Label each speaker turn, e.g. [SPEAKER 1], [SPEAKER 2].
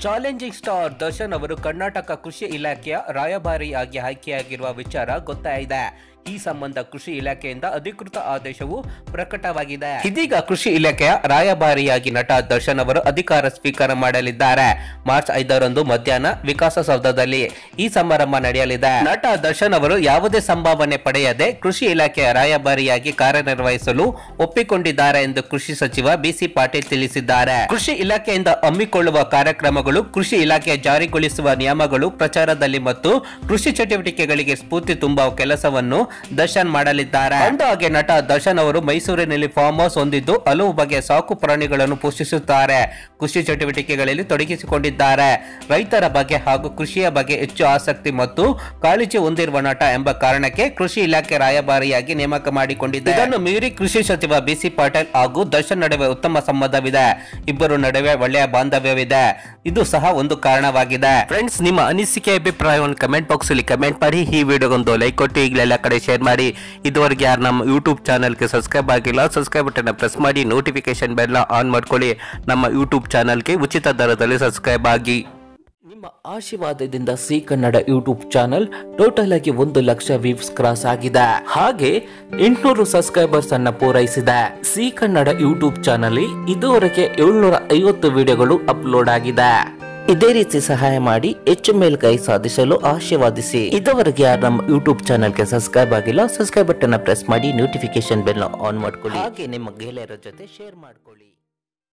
[SPEAKER 1] challenging star Darshan ಅವರು ಕರ್ನಾಟಕ ಕೃಷಿ ಇಲಾಖೆಯ ರಾಯಭಾರಿಯಾಗಿ ಆಯ್ಕೆಯಾಗಿರುವ ವಿಚಾರ ಗೊತ್ತಾಗಿದೆ ಈ ಸಂಬಂಧ ಕೃಷಿ ಇಲಾಖೆಯಿಂದ ಅಧಿಕೃತ ಆದೇಶವು ಪ್ರಕಟವಾಗಿದೆ ಇದೀಗ ಕೃಷಿ ಇಲಾಖೆಯ ರಾಯಭಾರಿಯಾಗಿ ನಟ ದರ್ಶನ್ ಅವರು ಅಧಿಕಾರ ಸ್ವೀಕಾರ ಮಾಡಲಿದ್ದಾರೆ ಮಾರ್ಚ್ ಐದರಂದು ಮಧ್ಯಾಹ್ನ ವಿಕಾಸಸೌಧದಲ್ಲಿ ಈ ಸಮಾರಂಭ ನಡೆಯಲಿದೆ ನಟ ದರ್ಶನ್ ಅವರು ಯಾವುದೇ ಸಂಭಾವನೆ ಪಡೆಯದೆ ಕೃಷಿ ಇಲಾಖೆಯ ರಾಯಭಾರಿಯಾಗಿ ಕಾರ್ಯನಿರ್ವಹಿಸಲು ಒಪ್ಪಿಕೊಂಡಿದ್ದಾರೆ ಎಂದು ಕೃಷಿ ಸಚಿವ ಬಿಸಿ ಪಾಟೀಲ್ ತಿಳಿಸಿದ್ದಾರೆ ಕೃಷಿ ಇಲಾಖೆಯಿಂದ ಹಮ್ಮಿಕೊಳ್ಳುವ ಕಾರ್ಯಕ್ರಮಗಳು ಕೃಷಿ ಇಲಾಖೆ ಜಾರಿಗೊಳಿಸುವ ನಿಯಮಗಳು ಪ್ರಚಾರದಲ್ಲಿ ಮತ್ತು ಕೃಷಿ ಚಟುವಟಿಕೆಗಳಿಗೆ ಸ್ಫೂರ್ತಿ ತುಂಬುವ ಕೆಲಸವನ್ನು ದರ್ಶನ್ ಮಾಡಲಿದ್ದಾರೆ ಅಂದಹಾಗೆ ನಟ ದರ್ಶನ್ ಅವರು ಮೈಸೂರಿನಲ್ಲಿ ಫಾರ್ಮ್ ಹೌಸ್ ಹೊಂದಿದ್ದು ಹಲವು ಬಗೆಯ ಸಾಕು ಪ್ರಾಣಿಗಳನ್ನು ಪೋಷಿಸುತ್ತಾರೆ ಕೃಷಿ ಚಟುವಟಿಕೆಗಳಲ್ಲಿ ತೊಡಗಿಸಿಕೊಂಡಿದ್ದಾರೆ ರೈತರ ಬಗ್ಗೆ ಹಾಗೂ ಕೃಷಿಯ ಬಗ್ಗೆ ಹೆಚ್ಚು ಆಸಕ್ತಿ ಮತ್ತು ಕಾಳಜಿ ಹೊಂದಿರುವ ನಟ ಎಂಬ ಕಾರಣಕ್ಕೆ ಕೃಷಿ ಇಲಾಖೆ ರಾಯಭಾರಿಯಾಗಿ ನೇಮಕ ಮಾಡಿಕೊಂಡಿದೆ ಇದನ್ನು ಮೀರಿ ಕೃಷಿ ಸಚಿವ ಬಿಸಿ ಪಾಟೀಲ್ ಹಾಗೂ ದರ್ಶನ್ ನಡುವೆ ಉತ್ತಮ ಸಂಬಂಧವಿದೆ ಇಬ್ಬರು ನಡುವೆ ಒಳ್ಳೆಯ ಬಾಂಧವ್ಯವಿದೆ ಇದು ಸಹ ಒಂದು ಕಾರಣವಾಗಿದೆ ಫ್ರೆಂಡ್ಸ್ ನಿಮ್ಮ ಅನಿಸಿಕೆ ಅಭಿಪ್ರಾಯವನ್ನು ಕಮೆಂಟ್ ಬಾಕ್ಸ್ ಅಲ್ಲಿ ಕಮೆಂಟ್ ಮಾಡಿ ಈ ವಿಡಿಯೋಗೊಂದು ಲೈಕ್ ಕೊಟ್ಟು ಈಗಲೆಲ್ಲ ಕಡೆ ಶೇರ್ ಮಾಡಿ ಇದುವರೆಗೆ ಯಾರು ನಮ್ಮ ಯೂಟ್ಯೂಬ್ ಚಾನಲ್ಗೆ ಸಬ್ಸ್ಕ್ರೈಬ್ ಆಗಿಲ್ಲ ಸಬ್ಸ್ಕ್ರೈಬ್ ಬಟನ್ ಪ್ರೆಸ್ ಮಾಡಿ ನೋಟಿಫಿಕೇಶನ್ ಬೆಲ್ ಆನ್ ಮಾಡ್ಕೊಳ್ಳಿ ನಮ್ಮ ಯೂಟ್ಯೂಬ್ ಚಾನಲ್ಗೆ ಉಚಿತ ದರದಲ್ಲಿ ಸಬ್ಸ್ಕ್ರೈಬ್ ಆಗಿ ನಿಮ್ಮ ಆಶೀರ್ವಾದದಿಂದ C Kannada YouTube channel total ಆಗಿ ಒಂದು ಲಕ್ಷ ವ್ಯೂಸ್ ಕ್ರಾಸ್ ಆಗಿದೆ ಹಾಗೆ ಎಂಟುನೂರು ಸಬ್ಸ್ಕ್ರೈಬರ್ಸ್ ಅನ್ನ ಪೂರೈಸಿದೆ ಸಿ ಕನ್ನಡ ಯೂಟ್ಯೂಬ್ ಚಾನಲ್ ಇದುವರೆಗೆ ಏಳ್ನೂರ ಐವತ್ತು ವಿಡಿಯೋಗಳು ಅಪ್ಲೋಡ್ ಆಗಿದೆ ಇದೇ ರೀತಿ ಸಹಾಯ ಮಾಡಿ ಹೆಚ್ಚು ಮೇಲ್ಕೈ ಸಾಧಿಸಲು ಆಶೀರ್ವಾದಿಸಿ ಇದುವರೆಗೆ ಯಾರು ನಮ್ಮ ಯೂಟ್ಯೂಬ್ ಚಾನಲ್ಗೆ ಸಬ್ಸ್ಕ್ರೈಬ್ ಆಗಿಲ್ಲ ಸಬ್ಸ್ಕ್ರೈಬ್ ಬಟನ್ ಪ್ರೆಸ್ ಮಾಡಿ ನೋಟಿಫಿಕೇಶನ್ ಬೆಲ್ ಆನ್ ಮಾಡ್ಕೊಳ್ಳಿ ಹಾಗೆ ನಿಮ್ಮ ಗೆಳೆಯರ ಜೊತೆ ಶೇರ್ ಮಾಡ್ಕೊಳ್ಳಿ